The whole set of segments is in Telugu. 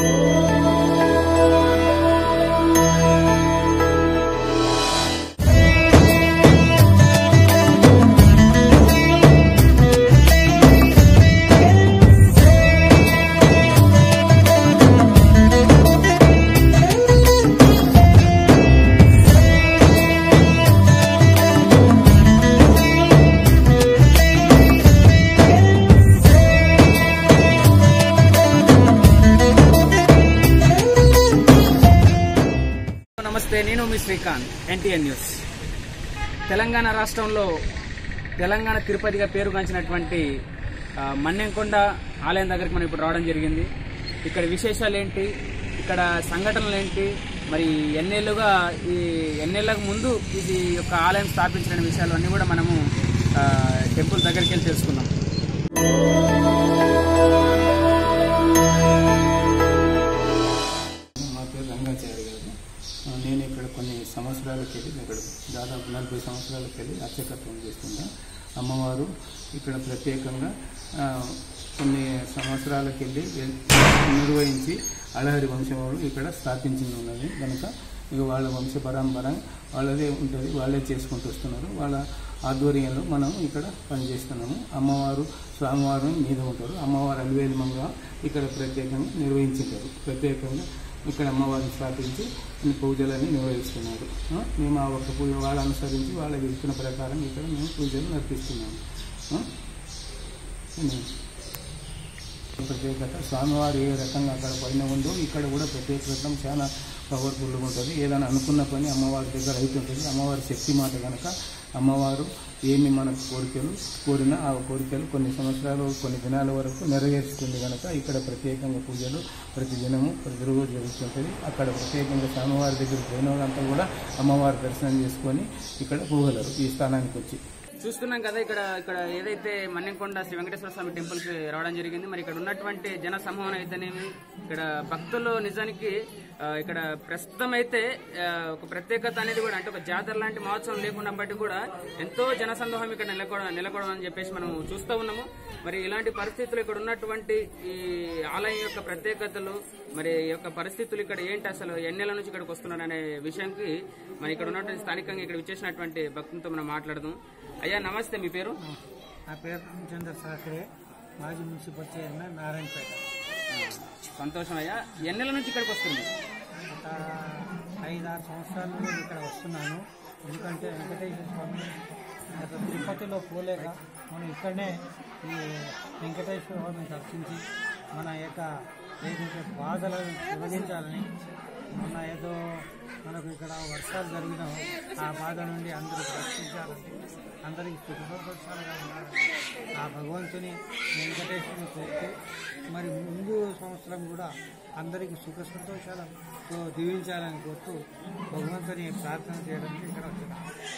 నమస్తే నేను మీ శ్రీకాంత్ ఎన్టీఎన్ న్యూస్ తెలంగాణ రాష్ట్రంలో తెలంగాణ తిరుపతిగా పేరుగాంచినటువంటి ఆ, మన్నెంకొండ ఆలయం దగ్గరికి మనం ఇప్పుడు రావడం జరిగింది ఇక్కడ విశేషాలు ఏంటి ఇక్కడ సంఘటనలు ఏంటి మరి ఎన్నేళ్లుగా ఈ ఎన్నేళ్లకు ముందు ఇది యొక్క ఆలయం స్థాపించిన విషయాలు అన్నీ కూడా మనము ఆ, టెంపుల్ దగ్గరికి వెళ్ళి తెలుసుకుందాం మా పేరు రంగాచారి గారు ఆ, నేను ఇక్కడ కొన్ని సంవత్సరాలకు వెళ్ళి ఇక్కడ దాదాపు నలభై సంవత్సరాలకు వెళ్ళి అర్చకత్వం చేస్తున్నా అమ్మవారు ఇక్కడ ప్రత్యేకంగా ఆ, కొన్ని సంవత్సరాలకు వెళ్ళి వెల్- నిర్వహించి అళహరి వంశం వారు ఇక్కడ స్థాపించి ఉన్నది కనుక ఇక వాళ్ళ వంశ పరంపర వాళ్ళదే ఉంటుంది వాళ్ళే చేసుకుంటూ వస్తున్నారు వాళ్ళ ఆధ్వర్యంలో మనం ఇక్కడ పనిచేస్తున్నాము అమ్మవారు స్వామివారు మీద ఉంటారు అమ్మవారు అలివేలిమంగ ఇక్కడ ప్రత్యేకంగా నిర్వహించారు ప్రత్యేకంగా ఇక్కడ అమ్మవారిని స్థాపించి ఈ పూజలని నిర్వహిస్తున్నారు ఆ, మేము ఆ ఒక్క పూజ వాళ్ళు అనుసరించి వాళ్ళ విధిన ప్రకారం ఇక్కడ మేము పూజలు నడిపిస్తున్నాము ఆ? ఇది ప్రత్యేకత స్వామివారు ఏ రకంగా అక్కడ పైన ఉందో ఇక్కడ కూడా ప్రత్యేకత చాలా పవర్ఫుల్గా ఉంటుంది ఏదైనా అనుకున్న పని అమ్మవారి దగ్గర అవుతుంటుంది అమ్మవారి శక్తి మాట కనుక అమ్మవారు ఏమి మనకు కోరికలు కోరినా ఆ కోరికలు కొన్ని సంవత్సరాలు కొన్ని దినాల వరకు నెరవేరుస్తుంది కనుక ఇక్కడ ప్రత్యేకంగా పూజలు ప్రతి దినము ప్రతిరోజు జరుగుతుంటుంది అక్కడ ప్రత్యేకంగా స్వామివారి దగ్గరికి పోయిన వాళ్ళంతా కూడా అమ్మవారి దర్శనం చేసుకొని ఇక్కడ పోగలరు ఈ స్థానానికి వచ్చి చూస్తున్నాం కదా ఇక్కడ ఇక్కడ ఏదైతే మన్నెంకొండ శ్రీ వెంకటేశ్వర స్వామి టెంపుల్ కి రావడం జరిగింది మరి ఇక్కడ ఉన్నటువంటి జన సమూహం అయితేనేమి ఇక్కడ భక్తులు నిజానికి ఆ, ఇక్కడ ప్రస్తుతం అయితే ఆ, ఒక ప్రత్యేకత అనేది కూడా అంటే ఒక జాతర లాంటి మహోత్సవం లేకుండా బట్టి కూడా ఎంతో జన సందోహం ఇక్కడ నెలకొడ నెలకొడడం అని చెప్పేసి మనం చూస్తూ ఉన్నాము మరి ఇలాంటి పరిస్థితులు ఇక్కడ ఉన్నటువంటి ఈ ఆలయం యొక్క ప్రత్యేకతలు మరి ఈ యొక్క పరిస్థితులు ఇక్కడ ఏంటి అసలు ఎన్నెల నుంచి ఇక్కడికి వస్తున్నారు అనే విషయానికి మరి ఇక్కడ ఉన్నటువంటి స్థానికంగా ఇక్కడ విచ్చేసినటువంటి భక్తులతో మనం మాట్లాడదాం అయ్యా నమస్తే మీ పేరు నా పేరు రామచంద్ర సాకరే మాజీ మున్సిపల్ చైర్మన్ నారాయణపేట సంతోషం అయ్యా ఎన్నెల నుంచి ఇక్కడికి వస్తుంది గత ఐదు ఆరు సంవత్సరాల నుండి నేను ఇక్కడ వస్తున్నాను ఎందుకంటే వెంకటేశ్వర స్వామి గత తిరుపతిలో పోలేక మనం ఇక్కడనే ఈ వెంకటేశ్వర స్వామిని దర్శించి మన యొక్క ఏదైతే బాధలను తొలగించాలని మన ఏదో మనకు ఇక్కడ వర్షాలు జరిగినా ఆ బాధ నుండి అందరూ రక్షించాలని అందరికీ సుఖ సంతోషాలుగా ఉండాలని ఆ భగవంతుని వెంకటేశ్వరుని కోరుతూ మరి ముందు సంవత్సరం కూడా అందరికీ సుఖ సంతోషాలతో దీవించాలని కోరుతూ భగవంతుని ప్రార్థన చేయడానికి ఇక్కడ వచ్చినాం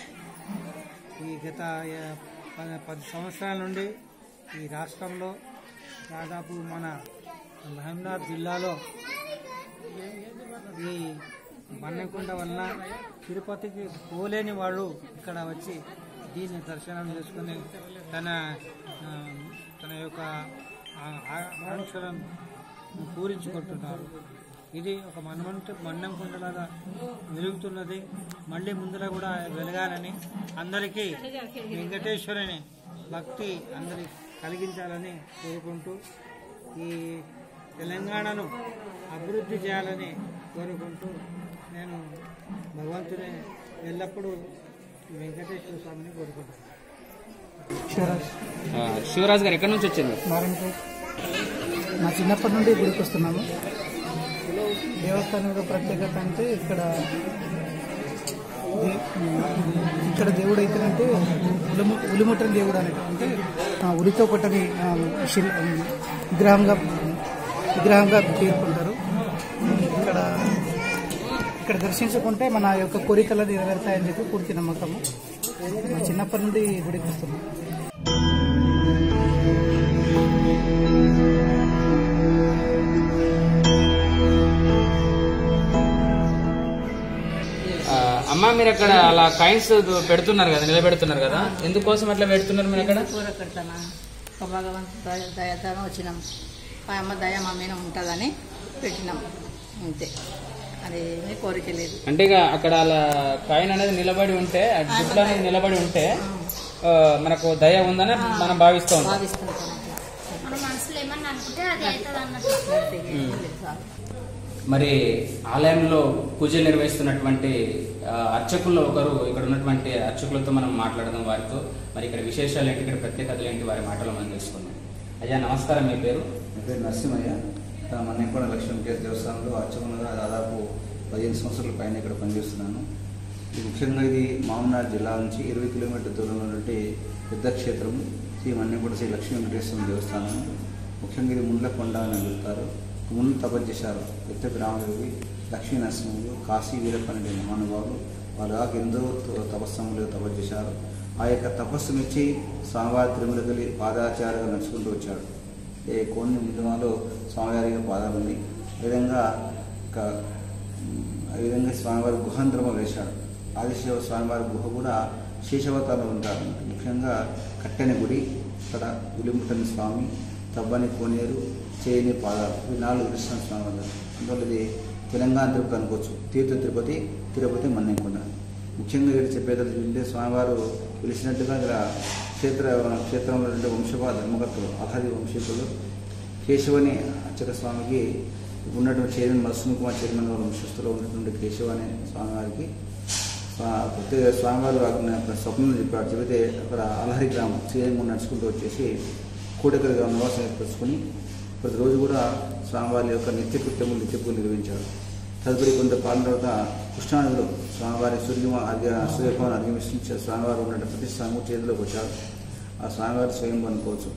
ఈ గత ఏ, ప- పది సంవత్సరాల నుండి ఈ రాష్ట్రంలో దాదాపు మన మహమ్నాథ్ జిల్లాలో ఈ మన్నెకుండ వలన తిరుపతికి పోలేని వాళ్ళు ఇక్కడ వచ్చి దీన్ని దర్శనం చేసుకుని తన ఆ, తన యొక్క ఆ- ఆ- ఆంక్షలను పూరించుకుంటున్నారు ఇది ఒక మన్మంట మన్నెంకుండలాగా వెలుగుతున్నది మళ్ళీ ముందర కూడా వెలగాలని అందరికీ వెంకటేశ్వరుని భక్తి అందరికి కలిగించాలని కోరుకుంటూ ఈ తెలంగాణను అభివృద్ధి చేయాలని కోరుకుంటూ నేను భగవంతుని ఎల్లప్పుడూ వెంకటేశ్వర స్వామిని కోరుకుంటాను శివరాజ్ గారు ఎక్కడి నుంచి వచ్చింది నారాయణపేట మా చిన్నప్పటి నుండి గుడికి వస్తున్నాము దేవస్థానం యొక్క ప్రత్యేకత అంటే ఇక్కడ దే- ఇక్కడ దేవుడు అయితేనంటే ఉలుము ఉలుముట్టని దేవుడు అనేది అంటే ఆ, ఉలితో కొట్టని ఆ, శిల్ విగ్రహంగా విగ్రహంగా పేర్కొంటారు ఇక్కడ ఇక్కడ దర్శించుకుంటే మన యొక్క కోరికలు నెరవేరుతాయని చెప్పి పూర్తి నమ్మకము మా చిన్నప్పటి నుండి గుడికి వస్తున్నాం ఆ, అమ్మా మీరు అక్కడ అలా కాయిన్స్ పెడుతున్నారు కదా నిలబెడుతున్నారు కదా ఎందుకోసం అట్లా పెడుతున్నారు మీరు అక్కడ కూర పెడతానా ఒక భగవంతు దయ దయతో వచ్చినాం ఆ అమ్మ దయ మా మీద ఉంటుందని పెట్టినాం అంతే అదేమీ కోరిక లేదు అంటే ఇక అక్కడ అలా కాయిన్ అనేది నిలబడి ఉంటే ఆ జిప్లో అనేది నిలబడి ఉంటే ఆ, మనకు దయ ఉందని మనం భావిస్తూ ఉంటాం భావిస్తుంటాం అట్లా మన మనసులో ఏమన్నా అనుకుంటే అది అవుతుంది అన్నట్టు అంతే ఏం లేదు చాలు. మరి ఆలయంలో పూజలు నిర్వహిస్తున్నటువంటి ఆ, అర్చకుల్లో ఒకరు ఇక్కడ ఉన్నటువంటి అర్చకులతో మనం మాట్లాడదాం వారితో మరి ఇక్కడ విశేషాలు ఏంటి ఇక్కడ ప్రత్యేకతలు ఏంటి వారి మాటలు మనం తెలుసుకుందాం అయ్యా నమస్కారం మీ పేరు నా పేరు నరసింహయ్య ఆ, మన్నెకొండ లక్ష్మీ వెంకటేశ్వర దేవస్థానంలో అర్చకులుగా దాదాపు పదిహేను సంవత్సరాల పైన ఇక్కడ పనిచేస్తున్నాను ఇది ముఖ్యంగా ఇది మామనాడు జిల్లా నుంచి ఇరవై కిలోమీటర్ దూరంలో ఉన్నటువంటి పెద్ద క్షేత్రం శ్రీ మన్నెకొండ శ్రీ లక్ష్మీ వెంకటేశ్వర దేవస్థానం ముఖ్యంగా ఇది ముండ్లకొండ అని పిలుస్తారు ముందు తపస్సు చేశారు పెద్ద రామదేవి లక్ష్మీ నరసింహులు కాశీ వీరప్ప అనే మహానుభావులు వాళ్ళు దాకా ఎంతో తపస్సములుగా తపస్సు చేశారు ఆ యొక్క తపస్సు మెచ్చి స్వామివారి తిరుమలకి పాదాచారుగా నడుచుకుంటూ వచ్చాడు ఏ కొన్ని నిజమాలో స్వామివారికి పాదాలు ఉన్నాయి ఈ విధంగా ఒక ఉమ్, ఆ విధంగా స్వామివారి గుహాంతరము వేశాడు ఆదిశివ స్వామివారి గుహ కూడా శేషవతారంలో ఉంటారు ముఖ్యంగా కట్టెని గుడి ఇక్కడ ఉలిముట్టని స్వామి తవ్వని కోనేరు చేయని పాదాలు ఇవి నాలుగు కృష్ణ స్వామి వారు అందువల్ల ఇది తెలంగాణ తిరుపతి అనుకోవచ్చు తీర్థ తిరుపతి తిరుపతి మన్నెంకొండ ముఖ్యంగా ఇక్కడ చెప్పేది ఏంటంటే స్వామివారు పిలిచినట్టుగా ఇక్కడ క్షేత్ర క్షేత్రంలో ఉండే వంశపా ధర్మకర్తలు అహరి వంశీకులు కేశవని అర్చక స్వామికి ఉన్నటువంటి చైర్మన్ మత్స్య కుమార్ చైర్మన్ గారి వంశస్థులో ఉన్నటువంటి కేశవ అనే స్వామివారికి స్వా- ప్రత్యేక స్వామివారు నాకు స్వప్నం చెప్పాడు చెబితే అక్కడ అలహరి గ్రామం శ్రీరంగం నడుచుకుంటూ వచ్చేసి కోటకర గ్రామం నివాసం ఏర్పరచుకొని ప్రతిరోజు కూడా స్వామివారి యొక్క నిత్య కృత్యములు నిత్య పూజలు నిర్వహించారు తదుపరి కొంత కాలం తర్వాత కృష్ణానదిలో స్వామివారి సూర్య అర్ఘ సూర్యభవన్ అర్ఘమిస్తుంచే స్వామివారు ఉన్నటువంటి ప్రతి స్వామి చేతిలోకి వచ్చారు ఆ స్వామివారి స్వయం అనుకోవచ్చు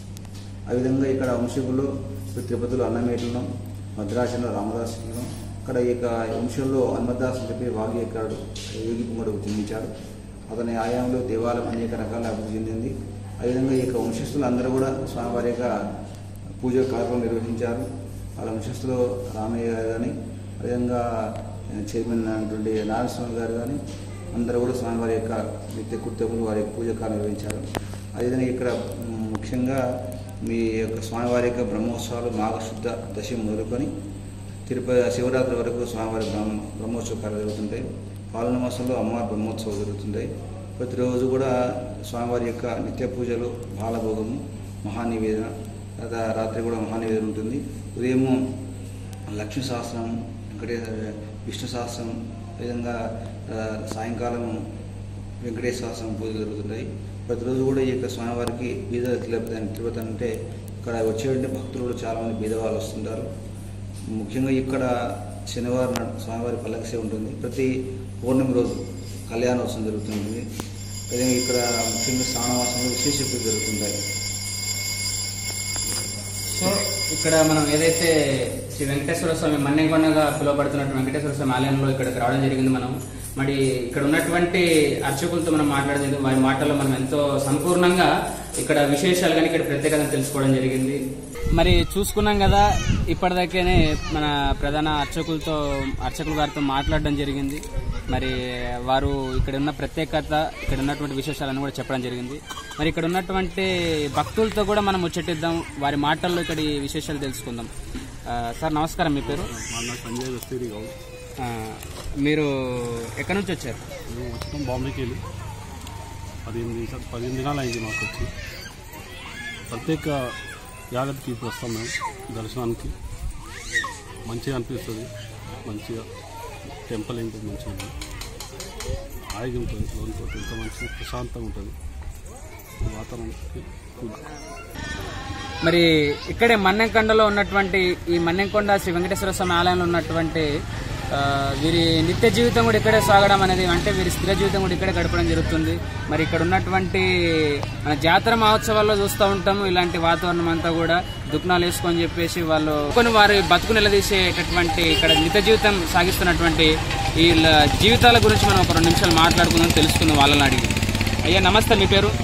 ఆ విధంగా ఇక్కడ వంశీకులు ఇప్పుడు తిరుపతిలో అన్నమేటలను భద్రాచలంలో రామదాసులను అక్కడ ఈ యొక్క వంశంలో హనుమదాస్ అని చెప్పి వాగ్యకారుడు యోగి పుంగడుకు జన్మించాడు అతని ఆయాంలో దేవాలయం అనేక రకాల అభివృద్ధి చెందింది ఆ విధంగా ఈ యొక్క వంశస్థులు అందరూ కూడా స్వామివారి యొక్క పూజ కార్యక్రమం నిర్వహించారు వాళ్ళ వంశస్థులు రామయ్య గారు కానీ అదేవిధంగా చైర్మన్ అయినటువంటి నారాయణస్వామి గారు కానీ అందరూ కూడా స్వామివారి యొక్క నిత్య కృత్యములు వారి యొక్క పూజ కార్యం నిర్వహించారు అదేవిధంగా ఇక్కడ మ్, ముఖ్యంగా మీ యొక్క స్వామివారి యొక్క బ్రహ్మోత్సవాలు మాఘశుద్ధ దశమి మొదలుకొని తిరుపతి శివరాత్రి వరకు స్వామివారి బ్రహ్మ బ్రహ్మోత్సవ కార్యాలు జరుగుతుంటాయి పాలన మాసంలో అమ్మవారి బ్రహ్మోత్సవాలు జరుగుతుంటాయి ప్రతిరోజు కూడా స్వామివారి యొక్క నిత్య పూజలు బాలభోగము మహానివేదన తర్వాత రాత్రి కూడా మహానివేదన ఉంటుంది ఉదయము లక్ష్మీ సహస్రం వెంకటేశ్వర విష్ణు సహస్రం ఈ విధంగా ఆ, సాయంకాలం వెంకటేశ్వర సహస్రం పూజలు జరుగుతుంటాయి ప్రతిరోజు కూడా ఈ యొక్క స్వామివారికి బీద తిరుపతి తిరుపతి అంటే ఇక్కడ వచ్చేటువంటి భక్తులు కూడా చాలామంది బీదవాళ్ళు వస్తుంటారు ముఖ్యంగా ఇక్కడ శనివారం నాడు స్వామివారి పల్లకి సేవ ఉంటుంది ప్రతి పౌర్ణమి రోజు కళ్యాణోత్సవం జరుగుతుంది అదే ఇక్కడ ముఖ్యంగా శ్రావణమాసంలో విశేష పూజలు జరుగుతుంటాయి సో ఇక్కడ మనం ఏదైతే శ్రీ వెంకటేశ్వర స్వామి మన్నెంకొండగా పిలువబడుతున్నట్టు వెంకటేశ్వర స్వామి ఆలయంలో ఇక్కడికి రావడం జరిగింది మనం మరి ఇక్కడ ఉన్నటువంటి అర్చకులతో మనం మాట్లాడడం జరిగింది వారి మాటల్లో మనం ఎంతో సంపూర్ణంగా ఇక్కడ విశేషాలు కానీ ఇక్కడ ప్రత్యేకతను తెలుసుకోవడం జరిగింది మరి చూసుకున్నాం కదా ఇప్పటిదాకానే మన ప్రధాన అర్చకులతో అర్చకుల గారితో మాట్లాడడం జరిగింది మరి వారు ఇక్కడ ఉన్న ప్రత్యేకత ఇక్కడ ఉన్నటువంటి విశేషాలను కూడా చెప్పడం జరిగింది మరి ఇక్కడ ఉన్నటువంటి భక్తులతో కూడా మనం ముచ్చటిద్దాం వారి మాటల్లో ఇక్కడ ఈ విశేషాలు తెలుసుకుందాం ఆ, సార్ నమస్కారం మీ పేరు మన సంజయ్ దస్తగిరి గౌడ్ ఆ, మీరు ఎక్కడి నుంచి వచ్చారు మేము వచ్చాం బాంబేకి వెళ్ళి పదిహేను దినాలు పదిహేను దినాలు అయింది మాకు వచ్చి ప్రత్యేక యాగతికి ఇప్పుడు వస్తాం మేము దర్శనానికి మంచిగా అనిపిస్తుంది మంచిగా టెంపుల్ ఇంకా మంచిగా ఉంది హాయిగా ఉంటుంది లోనికి ఎంత మంచిగా ప్రశాంతంగా ఉంటుంది వాతావరణానికి కూల్ మరి ఇక్కడే మన్నెంకొండలో ఉన్నటువంటి ఈ మన్నెంకొండ శ్రీ వెంకటేశ్వర స్వామి ఆలయంలో ఉన్నటువంటి ఆ, వీరి నిత్య జీవితం కూడా ఇక్కడే సాగడం అనేది అంటే వీరి స్థిర జీవితం కూడా ఇక్కడే గడపడం జరుగుతుంది మరి ఇక్కడ ఉన్నటువంటి మన జాతర మహోత్సవాల్లో చూస్తూ ఉంటాము ఇలాంటి వాతావరణం అంతా కూడా దుఃఖాలు వేసుకొని చెప్పేసి వాళ్ళు కొన్ని వారి బతుకు నిలదీసేటటువంటి ఇక్కడ నిత్య జీవితం సాగిస్తున్నటువంటి వీళ్ళ జీవితాల గురించి మనం ఒక రెండు నిమిషాలు మాట్లాడుకుందాం తెలుసుకుందాం వాళ్ళని అడిగి అయ్యా నమస్తే మీ పేరు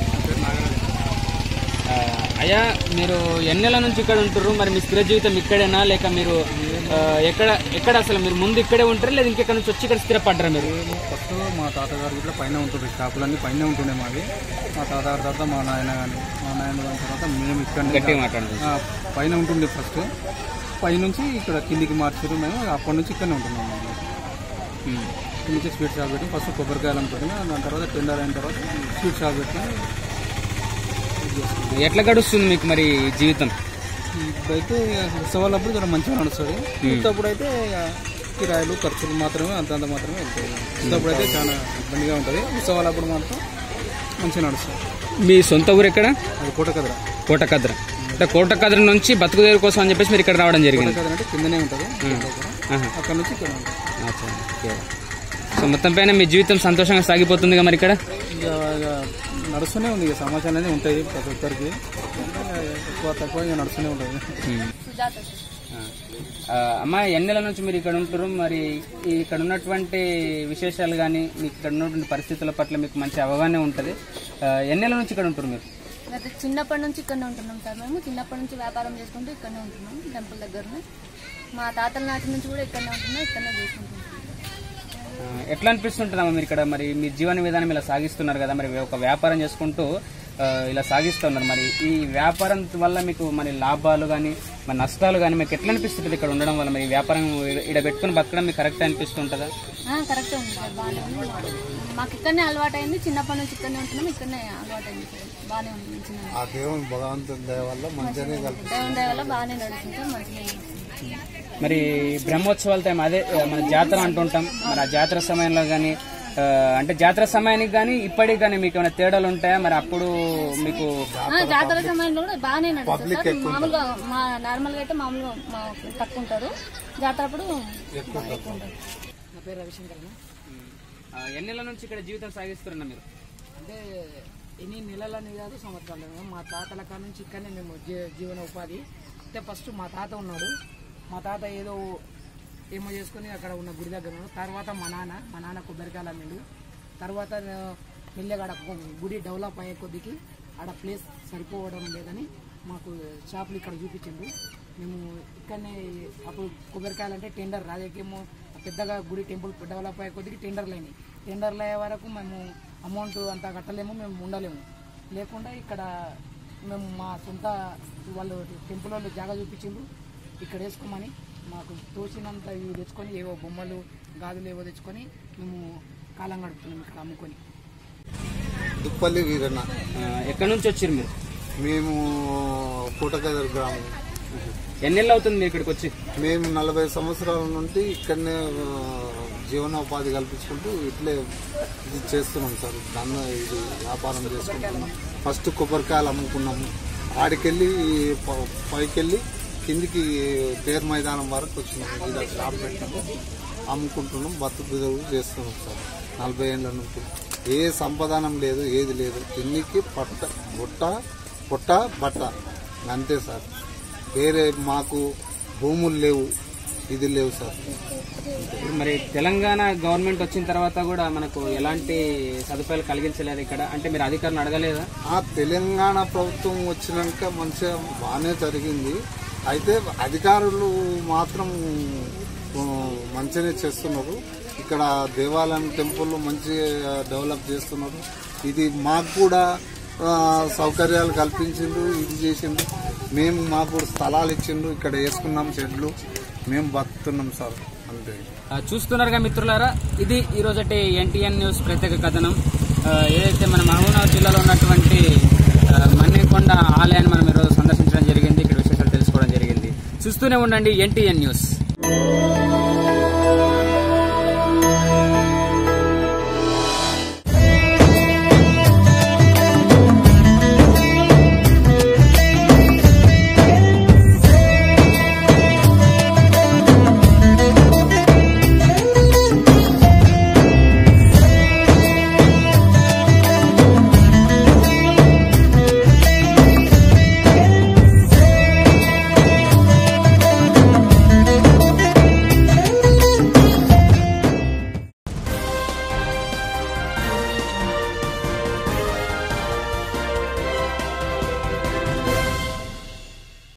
ఆ, అయ్యా మీరు ఎన్నెల నుంచి ఇక్కడ ఉంటుర్రు మరి మీ స్థిర జీవితం ఇక్కడేనా లేక మీరు ఆ, ఎక్కడ ఎక్కడ అసలు మీరు ముందు ఇక్కడే ఉంటారా లేదా ఇంకెక్కడ నుంచి వచ్చి ఇక్కడ స్థిరపడ్డరా మీరు ఫస్ట్ మా తాతగారు ఇట్లా పైన ఉంటుంది షాపులన్నీ పైన ఉంటుండే మావి మా తాతగారి తర్వాత మా నాయన కానీ మా నాయన దాని తర్వాత మేము ఇక్కడ గట్టిగా మాట్లాడండి పైన ఉంటుండే ఫస్ట్ పైనుంచి ఇక్కడ కిందికి మార్చారు మేము అప్పటి నుంచి ఇక్కడనే ఉంటున్నాం మేము. కింద నుంచి స్వీట్ షాప్ పెట్టి ఫస్ట్ కొబ్బరికాయలు అనుకుంటున్నాం దాని తర్వాత టెండర్ అయిన తర్వాత స్వీట్ షాప్ పెట్టుకొని ఎట్లా గడుస్తుంది మీకు మరి జీవితం ఇప్పుడైతే ఉత్సవాలప్పుడు జర మంచిగా నడుస్తుంది ఉత్తప్పుడు అయితే కిరాయిలు ఖర్చులు మాత్రమే అంత అంత మాత్రమే వెళ్తాయి ఉత్తప్పుడు అయితే చాలా ఇబ్బందిగా ఉంటుంది ఉత్సవాలప్పుడు మాత్రం మంచిగా నడుస్తుంది మీ సొంత ఊరు ఎక్కడ అది కోటకదర కోటకద్ర అంటే కోటకద్ర నుంచి బతుకుదేరు కోసం అని చెప్పేసి మీరు ఇక్కడ రావడం జరిగింది కోటకదర అంటే కిందనే ఉంటుంది ఆహా. అక్కడ నుంచి ఇక్కడ ఉంటుంది అచ్చా, ఓకే. సో మొత్తం పైన మీ జీవితం సంతోషంగా సాగిపోతుందిగా మరి ఇక్కడ ఇక ఇక నడుస్తూనే ఉంది ఇక సమాచారం అనేది ఉంటాయి ప్రతి ఒక్కరికి ఎక్కువ తక్కువ ఇక నడుస్తూనే ఉంటుంది సుజాత ఆ, అమ్మ ఎన్ని నెలల నుంచి మీరు ఇక్కడ ఉంటారు మరి ఈ ఇక్కడ ఉన్నటువంటి విశేషాలు కానీ మీకు ఇక్కడ ఉన్నటువంటి పరిస్థితుల పట్ల మీకు మంచి అవగాహన ఉంటుంది ఆ, ఎన్ని నెలల నుంచి ఇక్కడ ఉంటారు మీరు గత చిన్నప్పటి నుంచి ఇక్కడనే ఉంటున్నాం సార్ మేము చిన్నప్పటి నుంచి వ్యాపారం చేసుకుంటూ ఇక్కడనే ఉంటున్నాం టెంపుల్ దగ్గరనే మా తాతల నాటి నుంచి కూడా ఇక్కడనే ఉంటున్నాం ఇక్కడనే చేసుకుంటున్నాం ఆ, ఎట్లా అనిపిస్తుంటుందమ్మా మీరు ఇక్కడ మరి మీ జీవన విధానం ఇలా సాగిస్తున్నారు కదా మరి ఒక వ్యాపారం చేసుకుంటూ ఆ, ఇలా సాగిస్తున్నారు మరి ఈ వ్యాపారం వల్ల మీకు మరి లాభాలు కానీ మరి నష్టాలు కానీ మీకు ఎట్లా అనిపిస్తుంది ఇక్కడ ఉండడం వల్ల మరి ఈ వ్యాపారం ఇక్కడ పెట్టుకుని బతకడం మీకు కరెక్ట్ అనిపిస్తుంటుందా ఆ, కరెక్టే ఉంది సార్ బాగానే ఉంది మాకు ఇక్కడనే అలవాటు అయింది చిన్నప్పటి నుంచి ఇక్కడనే ఉంటున్నాం ఇక్కడనే అలవాటు అయింది సార్ బాగానే ఉంది మంచిగా ఆ దేవుని భగవంతుని దయ వల్ల మంచిగానే కలిపి దేవుని దయ వల్ల బాగానే నడుస్తుంది సార్ మంచిగా ఉంది. మరి బ్రహ్మోత్సవాల టైం అదే ఆ, మన జాతర అంటుంటాం మరి ఆ జాతర సమయంలో కానీ అంటే జాతర సమయానికి కానీ ఇప్పటికి కానీ మీకు ఏమైనా తేడాలు ఉంటాయా మరి అప్పుడు మీకు ఆ, జాతర సమయంలో కూడా బాగానే నడుస్తుంది సార్ మామూలుగా మా నార్మల్ గా అయితే మామూలుగా మా తక్కువ ఉంటారు జాతర అప్పుడు బాగా ఎక్కువ ఉంటారు నా పేరు రవిశంకర్ ఆ, ఎన్ని నెలల నుంచి ఇక్కడ జీవితం సాగిస్తున్నా మీరు అంటే ఎన్ని నెలలని కాదు సంవత్సరాలు కాదు. మా తాతల కాడ నుంచి ఇక్కడనే మేము జీ- జీవన ఉపాధి అంటే ఫస్ట్ మా తాత ఉన్నాడు మా తాత ఏదో ఏమో చేసుకుని అక్కడ ఉన్న గుడి దగ్గర ఉన్నాడు తర్వాత మా నాన్న మా నాన్న కొబ్బరికాయలు అమ్మిండు తర్వాత నేను మెల్లగా ఆడ కొ- గుడి డెవలప్ అయ్యే కొద్దికి ఆడ ప్లేస్ సరిపోవడం లేదని మాకు షాపులు ఇక్కడ చూపించిండు మేము ఇక్కడనే అప్పుడు కొబ్బరికాయలు అంటే టెండర్ రాజకీయము పెద్దగా గుడి టెంపుల్ డెవలప్ అయ్యే కొద్దికి టెండర్లు అయినాయి టెండర్లు అయ్యే వరకు మేము అమౌంట్ అంతా కట్టలేము మేము ఉండలేము లేకుండా ఇక్కడ మేము మా సొంత వాళ్ళు టెంపుల్ వాళ్ళు జాగా చూపించిండ్రు ఇక్కడ వేసుకోమని మాకు తోచినంత ఇవి తెచ్చుకొని ఏవో బొమ్మలు గాజులు ఏవో తెచ్చుకొని మేము కాలం గడుపుతున్నాం ఇక్కడ అమ్ముకొని దుప్పల్లి వీరన్న ఆ, ఎక్కడి నుంచి వచ్చారు మీరు మేము కోటకదర్ గ్రామం ఎన్ని నెలలు అవుతుంది మీరు ఇక్కడికి వచ్చి మేము నలభై సంవత్సరాల నుండి ఇక్కడనే ఆ, జీవనోపాధి కల్పించుకుంటూ ఇట్లే ఇది చేస్తున్నాం సార్ దాన్ని ఇది వ్యాపారం చేసుకుంటున్నాం ఫస్ట్ కొబ్బరికాయలు అమ్ముకున్నాము ఆడికెళ్ళి ప- పైకెళ్ళి కిందికి తేరు మైదానం వరకు వచ్చినాం ఇలా షాప్ పెట్టాము అమ్ముకుంటున్నాం బతుకు తెరువు చేస్తున్నాం సార్ నలభై ఏళ్ళ నుంచి ఏ సంపదానం లేదు ఏది లేదు తిన్నికి పట్ట బుట్ట పొట్ట బట్ట అంతే సార్ వేరే మాకు భూములు లేవు ఇది లేవు సార్ ఇప్పుడు మరి తెలంగాణ గవర్నమెంట్ వచ్చిన తర్వాత కూడా మనకు ఎలాంటి సదుపాయాలు కలిగించలేదు ఇక్కడ అంటే మీరు అధికారులు అడగలేదా ఆ తెలంగాణ ప్రభుత్వం వచ్చినాక మంచిగా బాగానే జరిగింది అయితే అధికారులు మాత్రం ఆ, మంచిగానే చేస్తున్నారు ఇక్కడ దేవాలయం టెంపుల్ మంచిగా డెవలప్ చేస్తున్నారు ఇది మాకు కూడా ఆ, సౌకర్యాలు కల్పించిండ్రు ఇది చేసిండ్రు మేము మాకు స్థలాలు ఇచ్చిండ్రు ఇక్కడ వేసుకున్నాం షెడ్లు మేము బతుకుతున్నాం సార్ అంతే ఆ, చూస్తున్నారుగా మిత్రులారా ఇది ఈ రోజటి ఎన్టీఎన్ న్యూస్ ప్రత్యేక కథనం ఆ, ఏదైతే మన మహబూబ్నగర్ జిల్లాలో ఉన్నటువంటి ఆ, మన్నేకొండ ఆలయాన్ని మనం ఈరోజు సందర్శించడం జరిగింది ఇక్కడ విశేషాలు తెలుసుకోవడం జరిగింది చూస్తూనే ఉండండి ఎన్టీఎన్ న్యూస్